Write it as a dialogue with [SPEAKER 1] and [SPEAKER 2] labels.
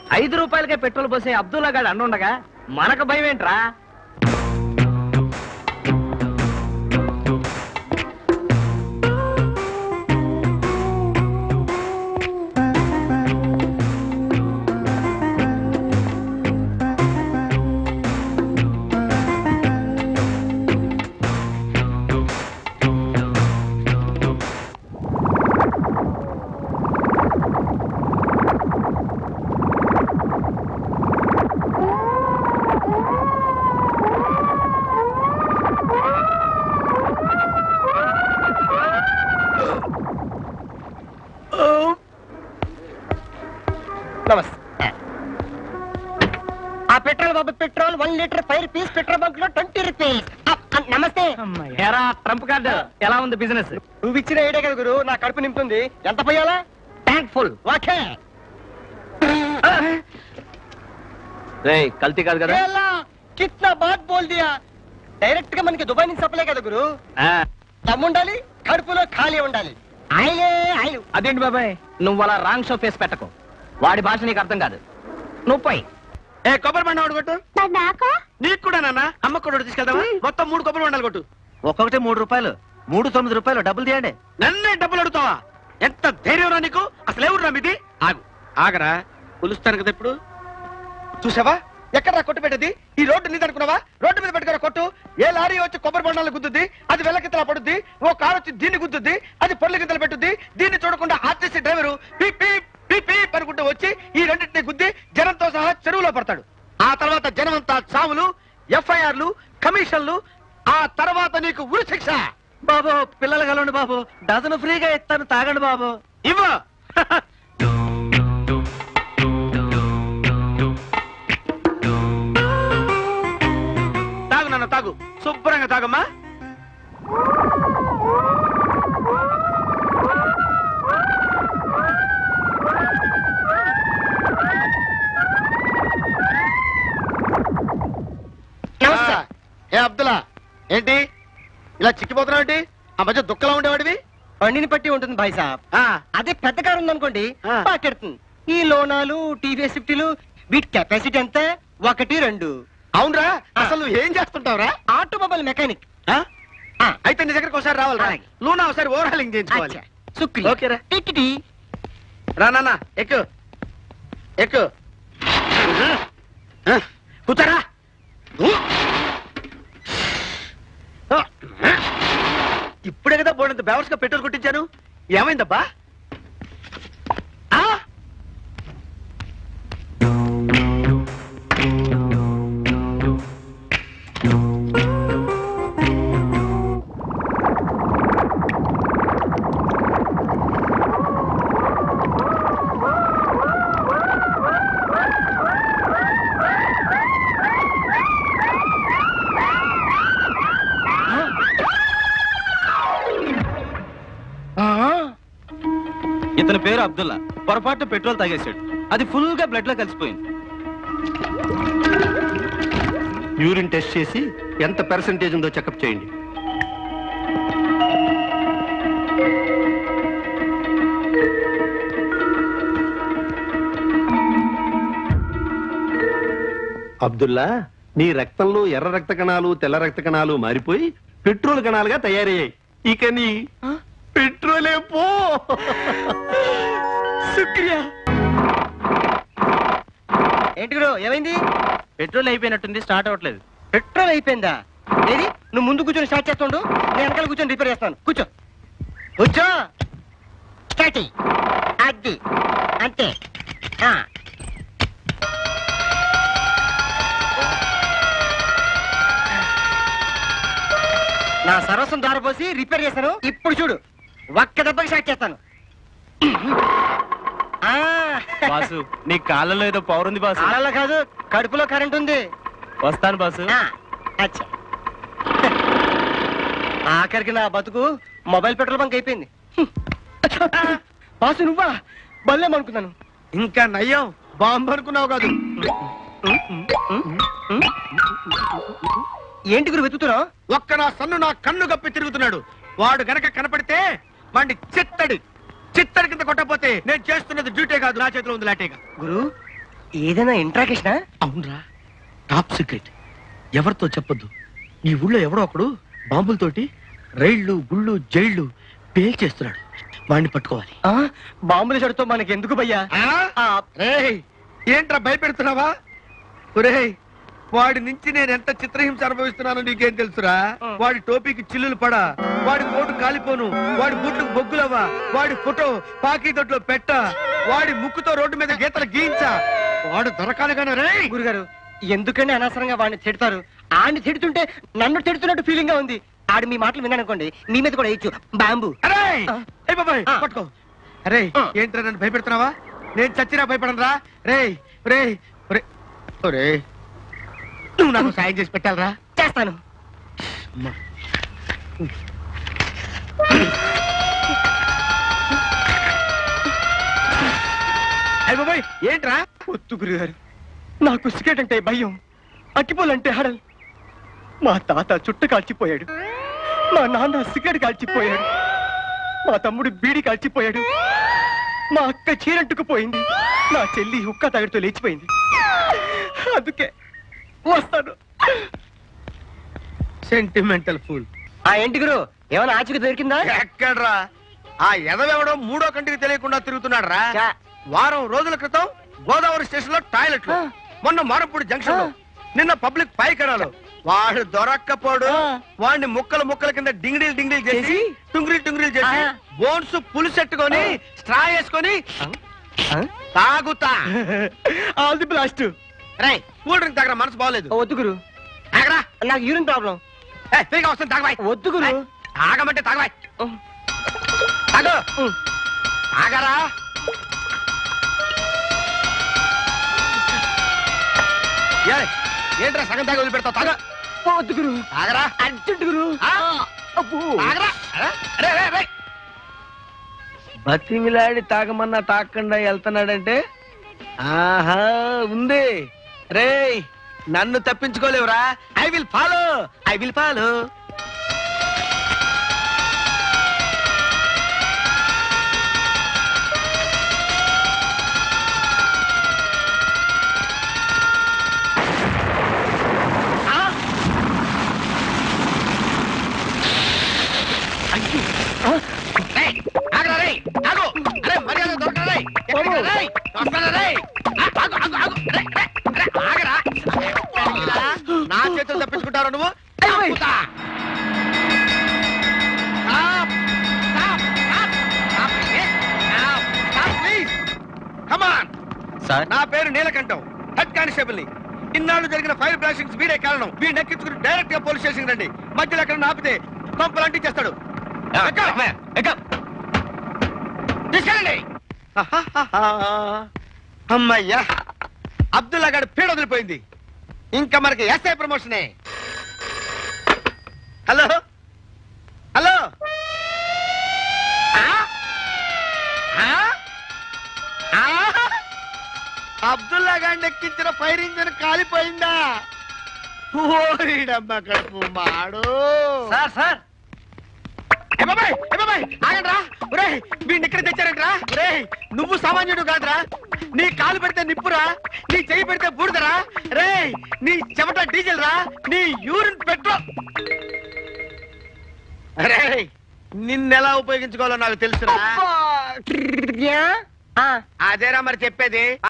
[SPEAKER 1] ఐదు రూపాయలకే పెట్రోల్ పోసే అబ్దుల్లా గాడు అండుండగా మనకు భయం ఏంట్రా
[SPEAKER 2] నమస్తే ఆ పెట్రోల్ బాబు petrol one litre five rupees petrol bunk లో ట్వంటీ రూపీస్ నమస్తే
[SPEAKER 1] ఎరా ట్రంప్ కార్డు ఎలా ఉంది బిజినెస్
[SPEAKER 2] నువ్వు ఇచ్చిన ఐడియా కదా గురు నా కడుపు నింపుతుంది ఎంత పోయాలా
[SPEAKER 1] థ్యాంక్ఫుల్
[SPEAKER 2] ఓకే
[SPEAKER 1] రే కల్తీ కాదు కదా
[SPEAKER 2] ఏలా, కిట్నా బాత్ బోల్ దియా డైరెక్ట్ గా మనకి దుబాయ్ నుంచి సప్లై కదా గురు
[SPEAKER 1] ఆ,
[SPEAKER 2] దమ్ముండాలి కడుపులో ఖాళీ ఉండాలి ఆయిలే ఆయిల్
[SPEAKER 1] అదేంటి బాబాయ్ నువ్వు అలా రాంగ్ షో ఫేస్ పెట్టకు వాడి భాష నీకు అర్థం కాదు నువ్వు పోయి
[SPEAKER 3] ఏ కొబ్బరి బండ ఒకటి కొట్టు
[SPEAKER 4] మరి నాకా
[SPEAKER 3] నీకు కూడా నాన్న అమ్మ కూడా తీసుకెళ్తావా మొత్తం మూడు కొబ్బరి బండాలు కొట్టు
[SPEAKER 5] ఒక్కొక్కటి మూడు రూపాయలు మూడు తొమ్మిది రూపాయలు డబ్బులు తీయండి
[SPEAKER 3] నన్నే డబ్బులు అడుగుతావా ఎంత ధైర్యం నీకు అసలు ఎవరు మీది ఆగు ఆగరా కొలుస్తాను కదా ఇప్పుడు చూసావా ఎక్కడ కొట్టు పెట్టేది ఈ రోడ్డు నీది అనుకున్నావా రోడ్డు మీద పెట్టుకున్న కొట్టు ఏ లారీ వచ్చి కొబ్బరి బండాలు గుద్దుద్ది అది వెళ్ళకితలా పడుద్ది ఓ కారు వచ్చి దీన్ని గుద్దుద్ది అది పొల్లి గిద్దలు పెట్టుద్ది దీన్ని చూడకుండా RTC driver peep peep peep peep అనుకుంటూ వచ్చి ఈ రెండింటిని గుద్ది జనంతో సహా చెరువులో పడతాడు ఆ తర్వాత జనం అంతా చావులు ఎఫ్ఐఆర్లు కమిషన్లు ఆ తర్వాత నీకు ఉరి శిక్ష
[SPEAKER 5] బాబు పిల్లలు కలవండి బాబు డజన్ ఫ్రీగా ఇస్తాను తాగండి బాబు
[SPEAKER 3] ఇవ్వ తాగు నాన్న తాగు శుభ్రంగా తాగమ్మా
[SPEAKER 2] నమస్తే.
[SPEAKER 3] ఆ, ఏ అబ్దుల్లా ఏంటి ఇలా చిక్కిపోతున్నావు ఏంటి ఆ మధ్య దుఃఖలా ఉండేవాడివి
[SPEAKER 2] బండిని పట్టి ఉంటుంది భాయ్ సాబ్
[SPEAKER 3] ఆ,
[SPEAKER 2] అదే పెద్ద కారు ఉందనుకోండి
[SPEAKER 3] ఆ.
[SPEAKER 2] పాకెడుతుంది ఈ లోనాలు టీవీఎస్ ఫిఫ్టీలు వీటి కెపాసిటీ ఎంత ఒకటి రెండు
[SPEAKER 3] అవునరా అసలు నువ్వు ఏం చేస్తుంటావురా
[SPEAKER 2] ఆటోమొబైల్ మెకానిక్
[SPEAKER 3] ఆ?
[SPEAKER 2] ఆ.
[SPEAKER 3] అయితే నీ దగ్గరకు ఒకసారి రావాలి రా
[SPEAKER 2] అలాగే.
[SPEAKER 3] లూనా ఒకసారి ఓవర్ హాలింగ్ చేయించుకోవాలి
[SPEAKER 2] శుక్రి
[SPEAKER 3] ఓకేరా.
[SPEAKER 2] టిటిటి
[SPEAKER 3] రా నాన్న ఎక్కు ఎక్కు ఆ, కూర్చోరా ఇప్పుడే కదా బోడంత బేవర్స్ గా పెట్రోల్ కొట్టించాను ఏమైందబ్బా ఆ?
[SPEAKER 5] ఇతని పేరు అబ్దుల్లా పొరపాటు పెట్రోల్ తాగేశాడు అది ఫుల్ గా బ్లడ్ లో కలిసిపోయింది
[SPEAKER 6] యూరిన్ టెస్ట్ చేసి ఎంత పర్సంటేజ్ ఉందో చెకప్ చేయండి అబ్దుల్లా నీ రక్తంలో ఎర్ర రక్త కణాలు తెల్ల రక్త కణాలు మారిపోయి పెట్రోల్ కణాలుగా తయారయ్యాయి ఇక నీ పెట్రోలే పో
[SPEAKER 3] శుక్రియా
[SPEAKER 2] ఏంటి గురు ఏమైంది
[SPEAKER 5] పెట్రోల్ అయిపోయినట్టుంది స్టార్ట్ అవ్వట్లేదు
[SPEAKER 2] పెట్రోల్ అయిపోయిందా ఏది నువ్వు ముందు కూర్చొని స్టార్ట్ చేస్తుండు నేను వెనకాల కూర్చొని రిపేర్ చేస్తాను కూర్చో కూర్చో స్టార్ట్ చెయ్యి. అది అంతే ఆ. నా సర్వస్వం దారపోసి రిపేర్ చేశాను ఇప్పుడు చూడు ఒక్క దెబ్బకి స్టార్ట్ చేస్తాను ఆ.
[SPEAKER 5] బాసు నీ కాళ్ళలో ఏదో పవర్ ఉంది బాసు
[SPEAKER 2] కాళ్ళలో కాదు కడుపులో కరెంట్ ఉంది
[SPEAKER 5] వస్తాను బాసు
[SPEAKER 2] ఆ, అచ్చా ఆఖరికి నా బతుకు మొబైల్ పెట్రోల్ బంక్ అయిపోయింది హ్మ్. బాసు నువ్వా బల్లేమనుకున్నాను
[SPEAKER 3] ఇంకా నయ్యం బాంబు అనుకున్నావు కాదు
[SPEAKER 2] ఏంటి గురు వెతుకుతున్నావు
[SPEAKER 3] ఒక్క నా సన్ను నా కన్ను గప్పి తిరుగుతున్నాడు వాడు గనక కనపడితే వాడిని చిత్తడి చిత్తడి కింద కొట్టకపోతే నేను చేస్తున్నది డ్యూటీ కాదు నా చేతిలో ఉంది లాటేగా
[SPEAKER 2] గురు ఏదైనా ఇంట్రాకేషనా
[SPEAKER 3] అవునరా టాప్ సీక్రెట్ ఎవరితో చెప్పొద్దు ఈ ఊళ్ళో ఎవడో ఒకడు బాంబులతోటి రైళ్లు గుళ్ళు జైళ్ళు పేల్చేస్తున్నాడు వాడిని పట్టుకోవాలి
[SPEAKER 2] ఆ, బాంబుల చెడుతో మనకి ఎందుకు భయ్యా ఆ,
[SPEAKER 3] రేయ్ ఏంట్రా భయపెడుతున్నావా ఒరేయ్ వాడి నుంచి నేను ఎంత చిత్రహింస అనుభవిస్తున్నానో నీకేం తెలుసురా
[SPEAKER 2] ఆ.
[SPEAKER 3] వాడి టోపీకి చిల్లులు పడా వాడి కోటు కాలిపోను వాడి బూట్లకు బొగ్గులవ్వా వాడి ఫోటో పాకీతొట్లో పెట్ట వాడి ముక్కుతో రోడ్డు మీద గీతలు గీయించా వాడు దొరకాలిగానే రే
[SPEAKER 2] గురుగారు ఎందుకండి అనవసరంగా వాడిని తిడతారు ఆడిని తిడుతుంటే నన్ను తిడుతున్నట్టు ఫీలింగ్ గా ఉంది ఆడు మీ మాటలు విన్నానుకోండి మీ మీద కూడా వేయచ్చు బాంబు
[SPEAKER 3] అరే
[SPEAKER 2] ఆ.
[SPEAKER 3] ఏయ్ బాబాయ్
[SPEAKER 2] ఆ.
[SPEAKER 3] పట్టుకో అరే
[SPEAKER 2] ఆ.
[SPEAKER 3] ఏంట్రా నన్ను భయపెడుతున్నావా నేను చచ్చినా భయపడను రా రే రే రే ఒరే నువ్వు నాకు సాయం చేసి పెట్టాలరా
[SPEAKER 2] చేస్తాను
[SPEAKER 3] అయ్య బాబాయ్ ఏంట్రా
[SPEAKER 2] వద్దు గురుగారు నాకు సిగరెట్ అంటే భయం అక్కిపోలంటే హడల్ మా తాత చుట్ట కాల్చిపోయాడు మా నాన్న సిగరెట్ కాల్చిపోయాడు మా తమ్ముడు బీడి కాల్చిపోయాడు మా అక్క చీరంటుకుపోయింది నా చెల్లి హుక్క తగడితో లేచిపోయింది అందుకే వస్తాను
[SPEAKER 3] సెంటిమెంటల్ ఫుల్
[SPEAKER 2] ఆ ఏంటి గురు ఏమైనా ఆచూకి దొరికిందా
[SPEAKER 3] ఎక్కడ్రా ఆ ఎదవెవడో మూడో కంటికి తెలియకుండా తిరుగుతున్నాడు రా
[SPEAKER 2] చా.
[SPEAKER 3] వారం రోజుల క్రితం గోదావరి స్టేషన్ లో టాయిలెట్లు
[SPEAKER 2] ఆ.
[SPEAKER 3] మొన్న మారపూడి జంక్షన్ లో
[SPEAKER 2] ఆ.
[SPEAKER 3] నిన్న పబ్లిక్ పైకరాలు వాడు దొరక్కపోడు
[SPEAKER 2] ఆ.
[SPEAKER 3] వాడిని ముక్కలు ముక్కల కింద డింగిడీలు డింగిడీలు చేసి
[SPEAKER 2] చేసి?
[SPEAKER 3] టుంగిరీలు టుంగిరీలు చేసి
[SPEAKER 2] ఆ.
[SPEAKER 3] బోన్స్ పులుసెట్టుకొని స్ట్రా వేసుకొని
[SPEAKER 2] ఆ?
[SPEAKER 3] తాగుతా
[SPEAKER 2] ఆల్ ది బ్లాస్ట్
[SPEAKER 3] రే కూల్ డ్రింక్ తాగరా మనసు బాగలేదు
[SPEAKER 2] వద్దు గురు
[SPEAKER 3] తాగరా
[SPEAKER 2] నాకు యూరిన్ ప్రాబ్లం
[SPEAKER 3] ఏ, ఫ్రీగా వస్తుంది తాగబాయ్
[SPEAKER 2] వద్దు గురు
[SPEAKER 3] తాగమంటే తాగబాయ్ తాగు తాగరా ఏ, ఏంట్రా సగం తాగి వదిలిపెడతావు తాగ
[SPEAKER 2] వద్దు గురు
[SPEAKER 3] తాగరా
[SPEAKER 2] అర్జెంట్ గురు
[SPEAKER 3] ఆ,
[SPEAKER 2] అబ్బో
[SPEAKER 3] తాగరా అరే, అరే, అరే, అరే.
[SPEAKER 5] బతిమిలాడి తాగమన్నా తాగకుండా వెళ్తున్నాడంటే ఆహా ఉంది రేయ్ నన్ను తప్పించుకోలేవురా
[SPEAKER 3] I will follow I will follow రేయ్, ఆగరా రేయ్, ఆగు. అరే, మర్యాద దొరకరా రేయ్. ఎక్కడికి రా రేయ్? వస్తానా రేయ్? ఆ, ఆగు, ఆగు, ఆగు. రే, రే, రే, ఆగరా. ఎక్కడికి రా? నా చేతులు తప్పించుకుంటారు నువ్వు తప్పుతా. Stop. Stop. Stop. Stop, please. Stop. Stop, please. Come on.
[SPEAKER 5] Sir
[SPEAKER 3] నా పేరు నీలకంఠం హెడ్ కానిస్టేబుల్ ని ఇన్నాళ్ళు జరిగిన ఫైర్ బ్లాస్టింగ్స్ వీడే కారణం వీడిని ఎక్కించుకుని డైరెక్ట్ గా పోలీస్ స్టేషన్ రండి మధ్యలో ఎక్కడ ఆపితే పంపలాంటి చేస్తాడు ఎక్క. తీసుకెళ్ళండి అమ్మయ్యా అబ్దుల్లా గారి పీడ వదిలిపోయింది ఇంకా మనకి ఎస్ఐ ప్రమోషనే హలో హలో ఆ? ఆ? ఆ? అబ్దుల్లా గారిని ఎక్కించిన ఫైర్ ఇంజిన్ కాలిపోయిందా ఓరిడమ్మ కడుపు మాడు
[SPEAKER 5] సార్ సార్
[SPEAKER 3] ఏ బాబాయ్, ఏ బాబాయ్, ఆగండ్రా. ఒరేయ్, వీడిని ఇక్కడ తెచ్చారంట్రా ఒరేయ్, నువ్వు సామాన్యుడు కాదురా నీ కాలు పెడితే నిప్పురా నీ చెయ్యి పెడితే బూడిదరా రే నీ చెమట డీజిల్ రా నీ యూరిన్ పెట్రోల్ అరే నిన్నెలా ఉపయోగించుకోవాలో నాకు తెలుసురా
[SPEAKER 2] ఆ,
[SPEAKER 3] అదేరా మరి చెప్పేది